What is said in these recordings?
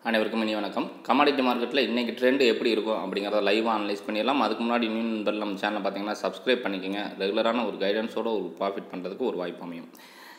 அனைவருக்கும் இனி வணக்கம் கமாடிட்டி மார்க்கெட்டில் இன்றைக்கி ட்ரெண்ட் எப்படி இருக்கும் அப்படிங்கிறத லைவாக அனலைஸ் பண்ணிடலாம் அதுக்கு முன்னாடி இன்னும் நண்பர்கள் நம்ம சேனலை பார்த்தீங்கன்னா சப்ஸ்கிரைப் பண்ணிக்கோங்க ரெகுலரான ஒரு கைடன்ஸோட ஒரு ப்ராஃபிட் பண்ணுறதுக்கு ஒரு வாய்ப்பு அமையும்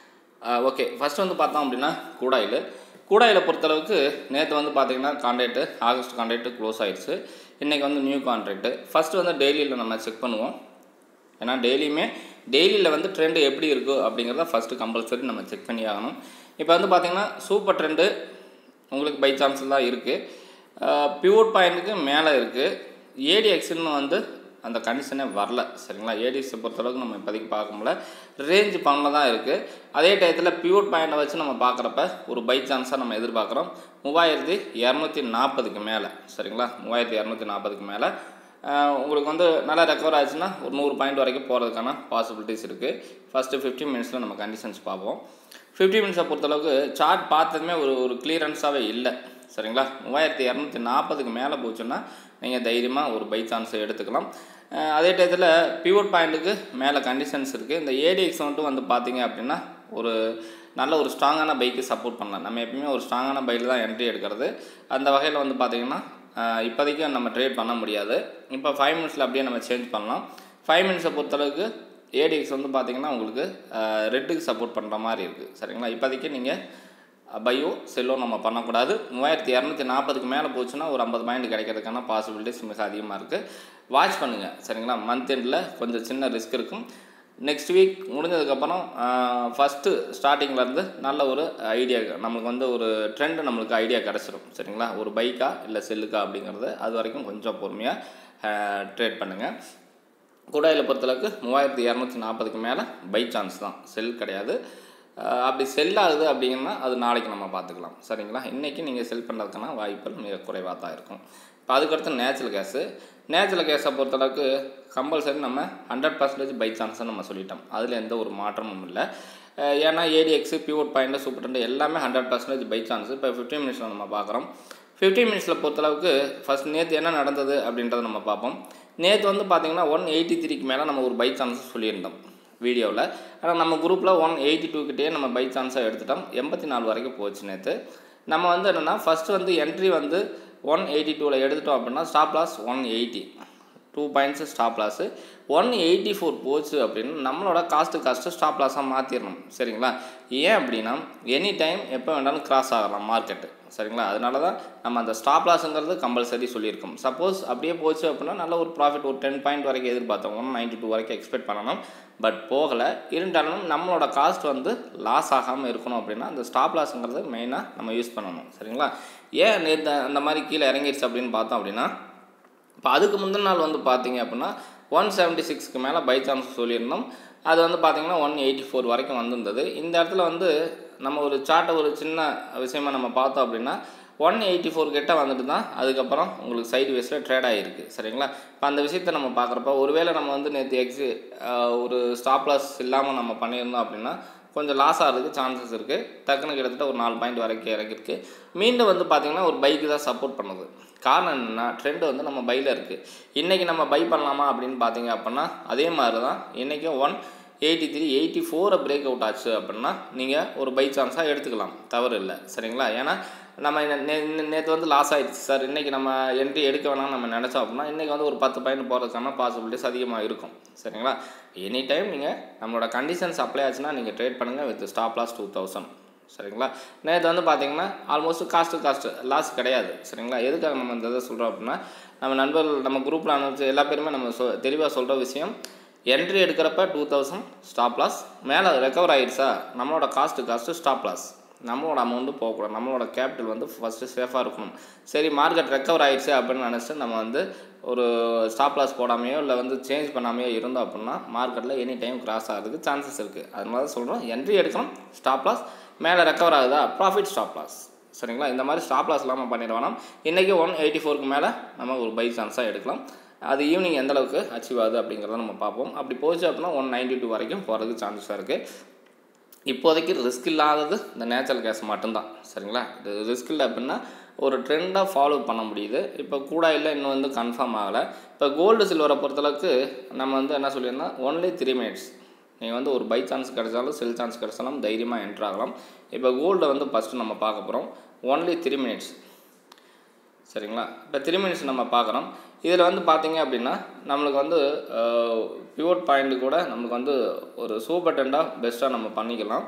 ஓகே ஃபஸ்ட் வந்து பார்த்தோம் அப்படின்னா கூடாயில் கூடாயில் பொறுத்தளவுக்கு நேற்று வந்து பார்த்தீங்கன்னா கான்ட்ராக்ட்டு ஆகஸ்ட் கான்ட்ராக்ட்டு க்ளோஸ் ஆயிடுச்சு இன்றைக்கி வந்து நியூ கான்ட்ராக்ட்டு ஃபஸ்ட்டு வந்து டெய்லியில் நம்ம செக் பண்ணுவோம் ஏன்னா டெய்லியுமே டெய்லியில் வந்து ட்ரெண்டு எப்படி இருக்குது அப்படிங்கிறத ஃபஸ்ட்டு கம்பல்சரி நம்ம செக் பண்ணி ஆகணும் இப்போ வந்து பார்த்திங்கன்னா சூப்பர் ட்ரெண்டு உங்களுக்கு பை சான்ஸில் தான் இருக்குது பியூர் பாயிண்ட்டுக்கு மேலே இருக்குது ஏடிஎக்ஸ்னு வந்து அந்த கண்டிஷனே வரல சரிங்களா ஏடிஎக்ஸை பொறுத்தளவுக்கு நம்ம இப்போதைக்கு பார்க்க முடியல ரேஞ்ச் பண்ணல தான் இருக்குது அதே டயத்தில் பியூர் பாயிண்ட்டை வச்சு நம்ம பார்க்குறப்ப ஒரு பை சான்ஸாக நம்ம எதிர்பார்க்குறோம் மூவாயிரத்தி இரநூத்தி நாற்பதுக்கு மேலே சரிங்களா மூவாயிரத்தி இரநூத்தி நாற்பதுக்கு மேலே உங்களுக்கு வந்து நல்லா ரெக்கவர் ஆச்சுன்னா ஒரு நூறு பாயிண்ட் வரைக்கும் போகிறதுக்கான பாசிபிலிட்டிஸ் இருக்குது ஃபஸ்ட்டு ஃபிஃப்டி மினிட்ஸில் நம்ம கண்டிஷன்ஸ் பார்ப்போம் ஃபிஃப்டி மினிட்ஸை பொறுத்தளவுக்கு சார்ட் பார்த்ததுமே ஒரு ஒரு கிளியரன்ஸாகவே இல்லை சரிங்களா மூவாயிரத்தி இரநூத்தி நாற்பதுக்கு மேலே போச்சுன்னா நீங்கள் தைரியமாக ஒரு பை சான்ஸை எடுத்துக்கலாம் அதே டயத்தில் பியூர் பாயிண்ட்டுக்கு மேலே கண்டிஷன்ஸ் இருக்குது இந்த ஏடிஎக்ஸ் மட்டும் வந்து பார்த்தீங்க அப்படின்னா ஒரு நல்ல ஒரு ஸ்ட்ராங்கான பைக்கு சப்போர்ட் பண்ணலாம் நம்ம எப்பயுமே ஒரு ஸ்ட்ராங்கான பைக்கில் தான் என்ட்ரி எடுக்கிறது அந்த வகையில் வந்து பார்த்திங்கன்னா இப்போதைக்கு நம்ம ட்ரேட் பண்ண முடியாது இப்போ ஃபைவ் மினிட்ஸில் அப்படியே நம்ம சேஞ்ச் பண்ணலாம் ஃபைவ் மினிட்ஸை பொறுத்தளவுக்கு ஏடிஎக்ஸ் வந்து பார்த்திங்கன்னா உங்களுக்கு ரெட்டுக்கு சப்போர்ட் பண்ணுற மாதிரி இருக்குது சரிங்களா இப்போதைக்கு நீங்கள் பையோ செல்லோ நம்ம பண்ணக்கூடாது மூவாயிரத்தி இரநூத்தி நாற்பதுக்கு மேலே போச்சுன்னா ஒரு ஐம்பது பாயிண்ட் கிடைக்கிறதுக்கான பாசிபிலிட்டிஸ் மிக அதிகமாக இருக்குது வாட்ச் பண்ணுங்கள் சரிங்களா மந்த் எண்டில் கொஞ்சம் சின்ன ரிஸ்க் இருக்கும் நெக்ஸ்ட் வீக் முடிஞ்சதுக்கப்புறம் ஃபஸ்ட்டு ஸ்டார்டிங்லேருந்து நல்ல ஒரு ஐடியா நம்மளுக்கு வந்து ஒரு ட்ரெண்டு நம்மளுக்கு ஐடியா கிடச்சிரும் சரிங்களா ஒரு பைக்கா இல்லை செல்லுக்கா அப்படிங்கிறது அது வரைக்கும் கொஞ்சம் பொறுமையாக ட்ரேட் பண்ணுங்கள் குடாயில் பொறுத்தளவுக்கு மூவாயிரத்தி இரநூத்தி நாற்பதுக்கு மேலே பை சான்ஸ் தான் செல் கிடையாது அப்படி செல் ஆகுது அப்படிங்கன்னா அது நாளைக்கு நம்ம பார்த்துக்கலாம் சரிங்களா இன்றைக்கி நீங்கள் செல் பண்ணுறதுக்கான வாய்ப்புகள் மிக குறைவாக தான் இருக்கும் இப்போ அதுக்கடுத்து நேச்சுரல் கேஸு நேச்சுரல் கேஸை பொறுத்தளவுக்கு கம்பல்சரி நம்ம ஹண்ட்ரட் பர்சன்டேஜ் பை சான்ஸை நம்ம சொல்லிட்டோம் அதில் எந்த ஒரு மாற்றமும் இல்லை ஏன்னா ADX pure point super trend எல்லாமே ஹண்ட்ரட் பர்சன்டேஜ் பை சான்ஸ் இப்போ ஃபிஃப்டீன் மினிட்ஸில் நம்ம பார்க்குறோம் ஃபிஃப்டீன் மினிட்ஸில் பொறுத்தளவுக்கு ஃபஸ்ட் நேற்று என்ன நடந்தது அப்படின்றத நம்ம பார்ப்போம் நேற்று வந்து பார்த்திங்கன்னா ஒன் எயிட்டி த்ரீக்கு மேலே நம்ம ஒரு பை சான்ஸ் சொல்லியிருந்தோம் வீடியோவில் ஆனால் நம்ம குரூப்பில் ஒன் எயிட்டி டூ கிட்டே நம்ம பை சான்ஸாக எடுத்துட்டோம் எண்பத்தி நாலு வரைக்கும் போச்சு நேற்று நம்ம வந்து என்னென்னா ஃபஸ்ட்டு வந்து என்ட்ரி வந்து ஒன் எயிட்டி டூவில் எடுத்துட்டோம் அப்படின்னா stop loss one eighty two points stop loss one eighty four போச்சு அப்படின்னு நம்மளோட காஸ்ட்டு காஸ்ட்டு ஸ்டாப் லாஸாக மாற்றிடணும் சரிங்களா ஏன் அப்படின்னா எனி டைம் எப்போ வேணாலும் கிராஸ் ஆகலாம் மார்க்கெட்டு சரிங்களா அதனால தான் நம்ம அந்த ஸ்டாப் லாஸுங்கிறது கம்பல்சரி சொல்லியிருக்கோம் சப்போஸ் அப்படியே போச்சு அப்படின்னா நல்ல ஒரு ப்ராஃபிட் ஒரு டென் பாயிண்ட் வரைக்கும் எதிர்பார்த்தோம் ஒன் நைன்ட்டி டூ வரைக்கும் எக்ஸ்பெக்ட் பண்ணணும் பட் போகலை இருந்தாலும் நம்மளோட காஸ்ட் வந்து லாஸ் ஆகாமல் இருக்கணும் அப்படின்னா அந்த ஸ்டாப் லாஸுங்கிறது மெயினாக நம்ம யூஸ் பண்ணணும் சரிங்களா ஏன் நேற்று அந்த மாதிரி கீழே இறங்கிடுச்சு அப்படின்னு பார்த்தோம் அப்படின்னா இப்போ அதுக்கு முந்தின நாள் வந்து பார்த்தீங்க அப்படின்னா ஒன் செவன்ட்டி சிக்ஸ்க்கு மேலே பை சான்ஸ் சொல்லியிருந்தோம் அது வந்து பார்த்திங்கன்னா ஒன் எயிட்டி ஃபோர் வரைக்கும் வந்திருந்தது இந்த இடத்துல வந்து நம்ம ஒரு சார்ட்டை ஒரு சின்ன விஷயமா நம்ம பார்த்தோம் அப்படின்னா ஒன் எயிட்டி ஃபோர் கிட்ட வந்துட்டு தான் அதுக்கப்புறம் உங்களுக்கு சைடு வேஸில் ட்ரேட் ஆகிருக்கு சரிங்களா இப்போ அந்த விஷயத்தை நம்ம பார்க்குறப்ப ஒருவேளை நம்ம வந்து நேற்று எக்ஸி ஒரு ஸ்டாப் லாஸ் இல்லாமல் நம்ம பண்ணியிருந்தோம் அப்படின்னா கொஞ்சம் லாஸ் ஆகிறதுக்கு சான்சஸ் இருக்குது டக்குன்னு கிட்டத்தட்ட ஒரு நாலு பாயிண்ட் வரைக்கும் இறங்கிருக்கு மீண்டும் வந்து பார்த்திங்கன்னா ஒரு பைக்கு தான் சப்போர்ட் பண்ணுது காரணம் என்னென்னா ட்ரெண்டு வந்து நம்ம பையில் இருக்குது இன்றைக்கி நம்ம பை பண்ணலாமா அப்படின்னு பார்த்தீங்க அப்படின்னா அதே மாதிரி தான் இன்றைக்கும் ஒன் எயிட்டி த்ரீ எயிட்டி ஃபோரை பிரேக் அவுட் ஆச்சு அப்படின்னா நீங்கள் ஒரு பை சான்ஸாக எடுத்துக்கலாம் தவறு இல்லை சரிங்களா ஏன்னா நம்ம நேற்று வந்து லாஸ் ஆகிடுச்சு சார் இன்றைக்கி நம்ம என்ட்ரி எடுக்க வேணாம்னு நம்ம நினச்சோம் அப்படின்னா இன்றைக்கி வந்து ஒரு பத்து பாயிண்ட் போகிறதுக்கான பாசிபிலிட்டிஸ் அதிகமாக இருக்கும் சரிங்களா எனி டைம் நீங்கள் நம்மளோட கண்டிஷன்ஸ் அப்ளை ஆச்சுன்னா நீங்கள் ட்ரேட் பண்ணுங்கள் with stop loss two thousand சரிங்களா நேற்று வந்து பார்த்தீங்கன்னா ஆல்மோஸ்ட் காஸ்ட்டு காஸ்ட்டு லாஸ் கிடையாது சரிங்களா எதுக்காக நம்ம இந்த இதை சொல்கிறோம் அப்படின்னா நம்ம நண்பர்கள் நம்ம குரூப்பில் அனுப்பிச்சு எல்லா பேருமே நம்ம சொ தெளிவாக சொல்கிற விஷயம் என்ட்ரி எடுக்கிறப்ப டூ தௌசண்ட் ஸ்டாப் லாஸ் மேலே ரெக்கவர் ஆகிடுச்சா நம்மளோட காஸ்ட்டு காஸ்ட்டு ஸ்டாப் லாஸ் நம்மளோட அமௌண்ட்டு போகக்கூடாது நம்மளோட கேபிட்டல் வந்து ஃபஸ்ட்டு சேஃபாக இருக்கணும் சரி மார்க்கெட் ரெக்கவர் ஆகிடுச்சு அப்படின்னு நினச்சிட்டு நம்ம வந்து ஒரு ஸ்டாப் லாஸ் போடாமையோ இல்லை வந்து சேஞ்ச் பண்ணாமையோ இருந்தோம் அப்படின்னா மார்க்கெட்டில் எனி டைம் கிராஸ் ஆகிறதுக்கு சான்சஸ் இருக்குது அதனால தான் சொல்கிறோம் என்ட்ரி எடுக்கணும் ஸ்டாப் லாஸ் மேலே ரெக்கவர் ஆகுதா ப்ராஃபிட் ஸ்டாப் லாஸ் சரிங்களா இந்த மாதிரி ஸ்டாப் லாஸ் இல்லாமல் பண்ணிட வேணாம் இன்றைக்கி ஒன் எயிட்டி ஃபோருக்கு மேலே நம்ம ஒரு பை சான்ஸாக எடுக்கலாம் அது ஈவினிங் எந்த அளவுக்கு அச்சீவ் ஆகுது அப்படிங்கிறத நம்ம பார்ப்போம் அப்படி போச்சு அப்படின்னா ஒன் நைன்ட்டி டூ வரைக்கும் போகிறதுக்கு சான்சஸாக இருக்குது இப்போதைக்கு ரிஸ்க் இல்லாதது இந்த நேச்சுரல் கேஸ் மட்டும்தான் சரிங்களா இது ரிஸ்க் இல்லை அப்படின்னா ஒரு ட்ரெண்டாக ஃபாலோ பண்ண முடியுது இப்போ கூட இல்லை இன்னும் வந்து கன்ஃபார்ம் ஆகலை இப்போ கோல்டு சில்வரை பொறுத்தளவுக்கு நம்ம வந்து என்ன சொல்லியிருந்தோம் ஒன்லி த்ரீ மினிட்ஸ் நீங்கள் வந்து ஒரு பை சான்ஸ் கிடைச்சாலும் செல் சான்ஸ் கிடைச்சாலும் தைரியமாக என்ட்ரு ஆகலாம் இப்போ கோல்டை வந்து ஃபஸ்ட்டு நம்ம பார்க்க போகிறோம் ஒன்லி த்ரீ மினிட்ஸ் சரிங்களா இப்போ த்ரீ மினிட்ஸ் நம்ம பார்க்குறோம் இதில் வந்து பார்த்தீங்க அப்படின்னா நம்மளுக்கு வந்து பியூர் பாயிண்ட் கூட நம்மளுக்கு வந்து ஒரு சூப்பர் டெண்டாக பெஸ்ட்டாக நம்ம பண்ணிக்கலாம்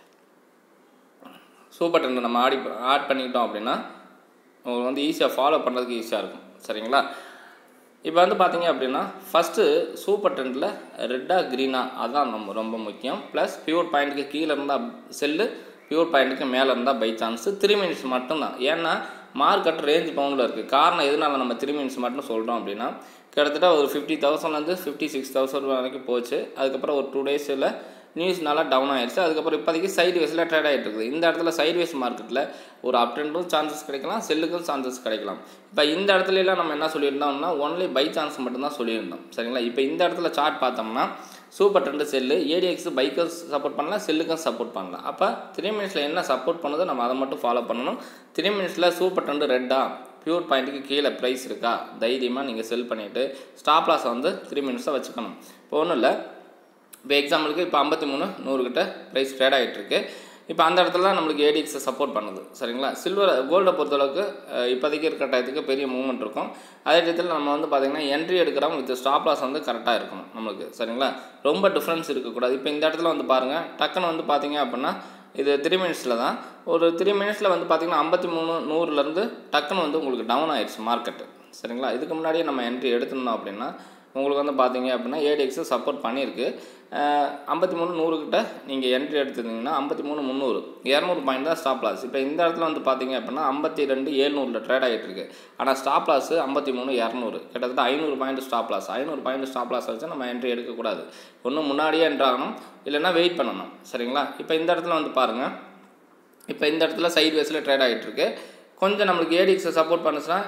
சூப்பர் டெண்டை நம்ம ஆடி ஆட் பண்ணிக்கிட்டோம் அப்படின்னா உங்களுக்கு வந்து ஈஸியாக ஃபாலோ பண்ணுறதுக்கு ஈஸியாக இருக்கும் சரிங்களா இப்போ வந்து பார்த்தீங்க அப்படின்னா ஃபஸ்ட்டு சூப்பர் டெண்டில் ரெட்டாக க்ரீனாக அதுதான் நம்ம ரொம்ப முக்கியம் ப்ளஸ் பியூர் பாயிண்ட்டுக்கு கீழே இருந்தால் செல்லு பியூர் பாயிண்ட்டுக்கு மேலே இருந்தால் பை சான்ஸு த்ரீ மினிட்ஸ் மட்டும்தான் ஏன்னா மார்க்கெட் ரேஞ்ச் பவுண்டில் இருக்குது காரணம் எதனால நம்ம த்ரீ மினிட்ஸ் மட்டும் சொல்கிறோம் அப்படின்னா கிட்டத்தட்ட ஒரு ஃபிஃப்டி தௌசண்ட்லேருந்து ஃபிஃப்டி சிக்ஸ் தௌசண்ட் வரைக்கும் போச்சு அதுக்கப்புறம் ஒரு டூ டேஸில் நியூஸ் நல்லா டவுன் ஆயிடுச்சு அதுக்கப்புறம் இப்போதைக்கு சைடு வேஸில் ட்ரேட் ஆகிட்டு இருக்குது இந்த இடத்துல சைடு வேஸ் மார்க்கெட்டில் ஒரு அப் ட்ரெண்டும் சான்சஸ் கிடைக்கலாம் செல்லுக்கும் சான்சஸ் கிடைக்கலாம் இப்போ இந்த இடத்துல எல்லாம் நம்ம என்ன சொல்லியிருந்தோம்னா ஒன்லி பை சான்ஸ் மட்டும்தான் சொல்லியிருந்தோம் சரிங்களா இப்போ இந்த இடத்துல சார்ட் பார்த்தோம்னா சூப்பர் ட்ரெண்டு செல்லு ஏடிஎக்ஸ் பைக்கும் சப்போர்ட் பண்ணலாம் செல்லுக்கும் சப்போர்ட் பண்ணலாம் அப்போ த்ரீ மினிட்ஸில் என்ன சப்போர்ட் பண்ணுதோ நம்ம அதை மட்டும் ஃபாலோ பண்ணணும் த்ரீ மினிட்ஸில் சூப்பர் ட்ரெண்டு ரெட்டா பியூர் பாயிண்ட்டுக்கு கீழே ப்ரைஸ் இருக்கா தைரியமாக நீங்கள் செல் பண்ணிவிட்டு ஸ்டாப் லாஸை வந்து த்ரீ மினிட்ஸாக வச்சுக்கணும் இப்போ ஒன்றும் இல்லை இப்போ எக்ஸாம்பிளுக்கு இப்போ ஐம்பத்தி மூணு நூறுக்கிட்ட ப்ரைஸ் ட்ரேட் ஆகிட்டுருக்கு இப்போ அந்த இடத்துல தான் நம்மளுக்கு ஏடிஎக்ஸை சப்போர்ட் பண்ணுது சரிங்களா சில்வர் கோல்டை பொறுத்தளவுக்கு அஹ், இப்போதைக்கு இருக்கிற டயத்துக்கு பெரிய மூவ்மெண்ட் இருக்கும் அதே டயத்தில் நம்ம வந்து பார்த்திங்கன்னா என்ட்ரி எடுக்கிறோம் வித் ஸ்டாப் லாஸ் வந்து கரெக்டாக இருக்கணும் நம்மளுக்கு சரிங்களா ரொம்ப டிஃப்ரென்ஸ் இருக்கக்கூடாது இப்போ இந்த இடத்துல வந்து பாருங்கள் டக்குன்னு வந்து பார்த்தீங்க அப்படின்னா இது த்ரீ மினிட்ஸில் தான் ஒரு த்ரீ மினிட்ஸில் வந்து பார்த்திங்கன்னா ஐம்பத்தி மூணு நூறுலேருந்து டக்குன்னு வந்து உங்களுக்கு டவுன் ஆயிடுச்சு மார்க்கெட்டு சரிங்களா இதுக்கு முன்னாடியே நம்ம என்ட்ரி எடுத்துருந்தோம் அப்படின்னா உங்களுக்கு வந்து பார்த்தீங்க அப்படின்னா ஏடிஎக்ஸு சப்போர்ட் பண்ணியிருக்கு ஐம்பத்தி மூணு நூறுக்கிட்ட நீங்கள் என்ட்ரி எடுத்துருந்தீங்கன்னா ஐம்பத்தி மூணு முந்நூறு இரநூறு பாயிண்ட் தான் ஸ்டாப் லாஸ் இப்போ இந்த இடத்துல வந்து பார்த்தீங்க அப்படின்னா ஐம்பத்தி ரெண்டு ஏழ்நூறில் ட்ரேட் ஆகிட்டு இருக்கு ஆனால் ஸ்டாப் லாஸ் ஐம்பத்தி மூணு இரநூறு கிட்டத்தட்ட ஐநூறு பாயிண்ட் ஸ்டாப் லாஸ் ஐநூறு பாயிண்ட் ஸ்டாப் லாஸ் வச்சு நம்ம என்ட்ரி எடுக்கக்கூடாது ஒன்று முன்னாடியே என்ட்ரு ஆகணும் இல்லைன்னா வெயிட் பண்ணணும் சரிங்களா இப்போ இந்த இடத்துல வந்து பாருங்கள் இப்போ இந்த இடத்துல சைட் வேஸில் ட்ரேட் ஆகிட்டு இருக்கு கொஞ்சம் நம்மளுக்கு ஏடிஎக்ஸை சப்போர்ட் பண்ணுச்சுன்னா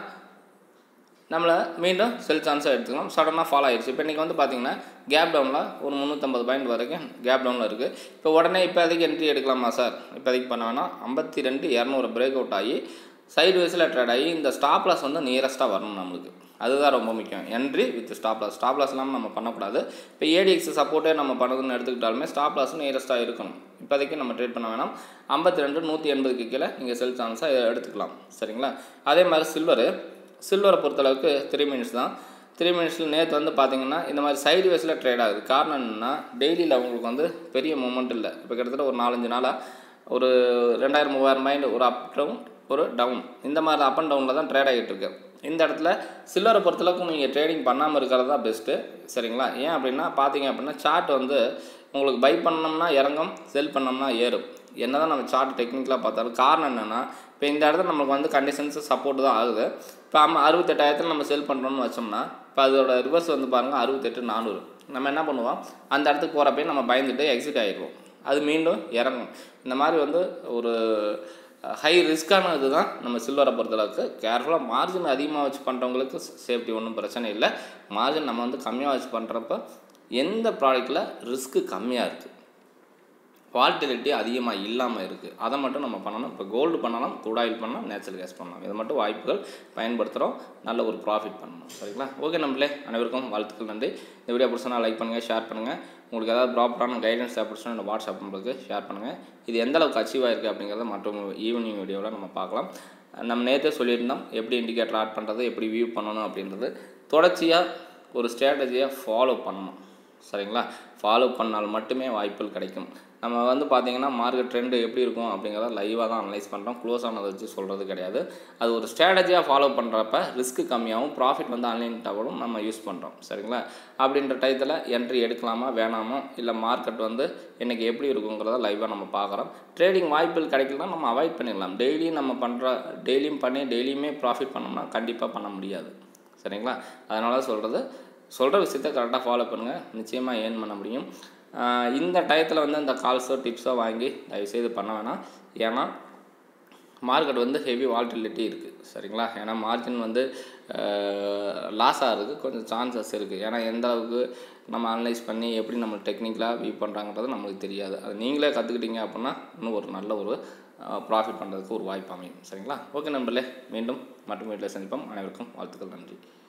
நம்மளை மீண்டும் செல் சான்ஸாக எடுத்துக்கலாம் சடனாக ஃபாலோ ஆயிடுச்சு இப்போ இன்றைக்கி வந்து பார்த்தீங்கன்னா கேப் டவுனில் ஒரு முந்நூற்றம்பது பாயிண்ட் வரைக்கும் கேப் டவுனில் இருக்குது இப்போ உடனே இப்போதைக்கு என்ட்ரி எடுக்கலாமா சார் இப்போதைக்கு பண்ண வேணாம் ஐம்பத்தி ரெண்டு இரநூறு பிரேக் அவுட் ஆகி சைடு வேஸில் ட்ரேட் ஆகி இந்த ஸ்டாப் லாஸ் வந்து நியரஸ்ட்டாக வரணும் நம்மளுக்கு அதுதான் ரொம்ப முக்கியம் entry with stop loss stop loss இல்லாமல் நம்ம பண்ணக்கூடாது இப்போ ஏடிஎக்ஸ் சப்போர்ட்டே நம்ம பண்ணுறதுன்னு எடுத்துக்கிட்டாலுமே ஸ்டாப் லாஸ் நியரஸ்ட்டாக இருக்கணும் இப்போதைக்கு நம்ம ட்ரேட் பண்ண வேணாம் ஐம்பத்தி ரெண்டு நூற்றி எண்பதுக்கு கீழே நீங்கள் செல் சான்ஸாக எடுத்துக்கலாம் சரிங்களா அதே மாதிரி சில்வரு சில்வரை பொறுத்தளவுக்கு த்ரீ மினிட்ஸ் தான் த்ரீ மினிட்ஸில் நேற்று வந்து பார்த்தீங்கன்னா இந்த மாதிரி சைடு வேஸில் ட்ரேட் ஆகுது காரணம் என்னென்னா டெய்லியில் அவங்களுக்கு வந்து பெரிய மூமெண்ட் இல்லை இப்போ கிட்டத்தட்ட ஒரு நாலஞ்சு நாளாக ஒரு ரெண்டாயிரம் மூவாயிரம் மைண்ட் ஒரு அப் டவுன் ஒரு டவுன் இந்த மாதிரி அப் அண்ட் டவுனில் தான் ட்ரேட் ஆகிட்டு இருக்கு இந்த இடத்துல சில்லரை பொறுத்தளவுக்கு நீங்கள் ட்ரேடிங் பண்ணாமல் இருக்கிறது தான் பெஸ்ட்டு சரிங்களா ஏன் அப்படின்னா பார்த்தீங்க அப்படின்னா சார்ட் வந்து உங்களுக்கு பை பண்ணோம்னா இறங்கும் செல் பண்ணோம்னா ஏறும் என்ன தான் நம்ம சார்ட் டெக்னிக்கலாக பார்த்தாலும் காரணம் என்னென்னா இப்போ இந்த இடத்துல நம்மளுக்கு வந்து கண்டிஷன்ஸ் சப்போர்ட் தான் ஆகுது இப்போ அம்ம அறுபத்தெட்டாயிரத்தில் நம்ம செல் பண்ணுறோம்னு வச்சோம்னா இப்போ அதோட ரிவர்ஸ் வந்து பாருங்கள் அறுபத்தெட்டு நானூறு நம்ம என்ன பண்ணுவோம் அந்த இடத்துக்கு போகிறப்பே நம்ம பயந்துட்டு எக்ஸிட் ஆகிடுவோம் அது மீண்டும் இறங்கும் இந்த மாதிரி வந்து ஒரு ஹை ரிஸ்க்கான இது தான் நம்ம சில்வரை பொறுத்தளவுக்கு கேர்ஃபுல்லாக மார்ஜின் அதிகமாக வச்சு பண்ணுறவங்களுக்கு சேஃப்டி ஒன்றும் பிரச்சனை இல்லை மார்ஜின் நம்ம வந்து கம்மியாக வச்சு பண்ணுறப்ப எந்த ப்ராடக்ட்டில் ரிஸ்க்கு கம்மியாக இருக்குது வால்டிலிட்டி அதிகமாக இல்லாமல் இருக்குது அதை மட்டும் நம்ம பண்ணணும் இப்போ கோல்டு பண்ணலாம் குடாயில் பண்ணலாம் நேச்சுரல் கேஸ் பண்ணலாம் இது மட்டும் வாய்ப்புகள் பயன்படுத்துகிறோம் நல்ல ஒரு ப்ராஃபிட் பண்ணணும் சரிங்களா ஓகே நம்மளே அனைவருக்கும் வாழ்த்துக்கள் நன்றி இந்த வீடியோ பிடிச்சா லைக் பண்ணுங்கள் ஷேர் பண்ணுங்கள் உங்களுக்கு ஏதாவது ப்ராப்பரான கைடன்ஸ் தேவைப்படுச்சுன்னா இந்த வாட்ஸ்அப் நம்பருக்கு ஷேர் பண்ணுங்கள் இது எந்த அளவுக்கு அச்சீவ் ஆயிருக்கு அப்படிங்கிறத மற்றும் ஈவினிங் வீடியோவில் நம்ம பார்க்கலாம் நம்ம நேற்றே சொல்லியிருந்தோம் எப்படி இண்டிகேட்டர் ஆட் பண்ணுறது எப்படி வியூ பண்ணணும் அப்படின்றது தொடர்ச்சியாக ஒரு ஸ்ட்ராட்டஜியாக ஃபாலோ பண்ணணும் சரிங்களா ஃபாலோ பண்ணால் மட்டுமே வாய்ப்புகள் கிடைக்கும் நம்ம வந்து பார்த்திங்கன்னா மார்க்கெட் ட்ரெண்டு எப்படி இருக்கும் அப்படிங்கிறத லைவாக தான் அனலைஸ் பண்ணுறோம் க்ளோஸ் ஆனதை வச்சு சொல்கிறது கிடையாது அது ஒரு ஸ்ட்ராட்டஜியாக ஃபாலோ பண்ணுறப்ப ரிஸ்க்கு கம்மியாகவும் ப்ராஃபிட் வந்து அன்லிமிட்டாகவும் நம்ம யூஸ் பண்ணுறோம் சரிங்களா அப்படின்ற டயத்தில் என்ட்ரி எடுக்கலாமா வேணாமா இல்லை மார்க்கெட் வந்து இன்றைக்கி எப்படி இருக்குங்கிறத லைவாக நம்ம பார்க்குறோம் ட்ரேடிங் வாய்ப்புகள் கிடைக்கலாம் நம்ம அவாய்ட் பண்ணிடலாம் டெய்லியும் நம்ம பண்ணுற டெய்லியும் பண்ணி டெய்லியுமே ப்ராஃபிட் பண்ணோம்னா கண்டிப்பாக பண்ண முடியாது சரிங்களா அதனால சொல்கிறது சொல்கிற விஷயத்த கரெக்டாக ஃபாலோ பண்ணுங்கள் நிச்சயமாக ஏர்ன் பண்ண முடியும் ஆஹ் இந்த டயத்தில் வந்து இந்த கால்ஸோ டிப்ஸோ வாங்கி தயவுசெய்து பண்ண வேணாம் ஏன்னா மார்க்கெட் வந்து ஹெவி வால்டிலிட்டி இருக்குது சரிங்களா ஏன்னா மார்ஜின் வந்து லாஸ் ஆகிறதுக்கு கொஞ்சம் சான்சஸ் இருக்குது ஏன்னா எந்த அளவுக்கு நம்ம அனலைஸ் பண்ணி எப்படி நம்ம டெக்னிக்கலாக வியூ பண்ணுறாங்கன்றது நம்மளுக்கு தெரியாது அது நீங்களே கற்றுக்கிட்டீங்க அப்படின்னா இன்னும் ஒரு நல்ல ஒரு ப்ராஃபிட் பண்ணுறதுக்கு ஒரு வாய்ப்பு அமையும் சரிங்களா ஓகே நண்பர்களே மீண்டும் மற்றும் வீட்டில் சந்திப்போம் அனைவருக்கும் வாழ்த்துக்கள் நன்றி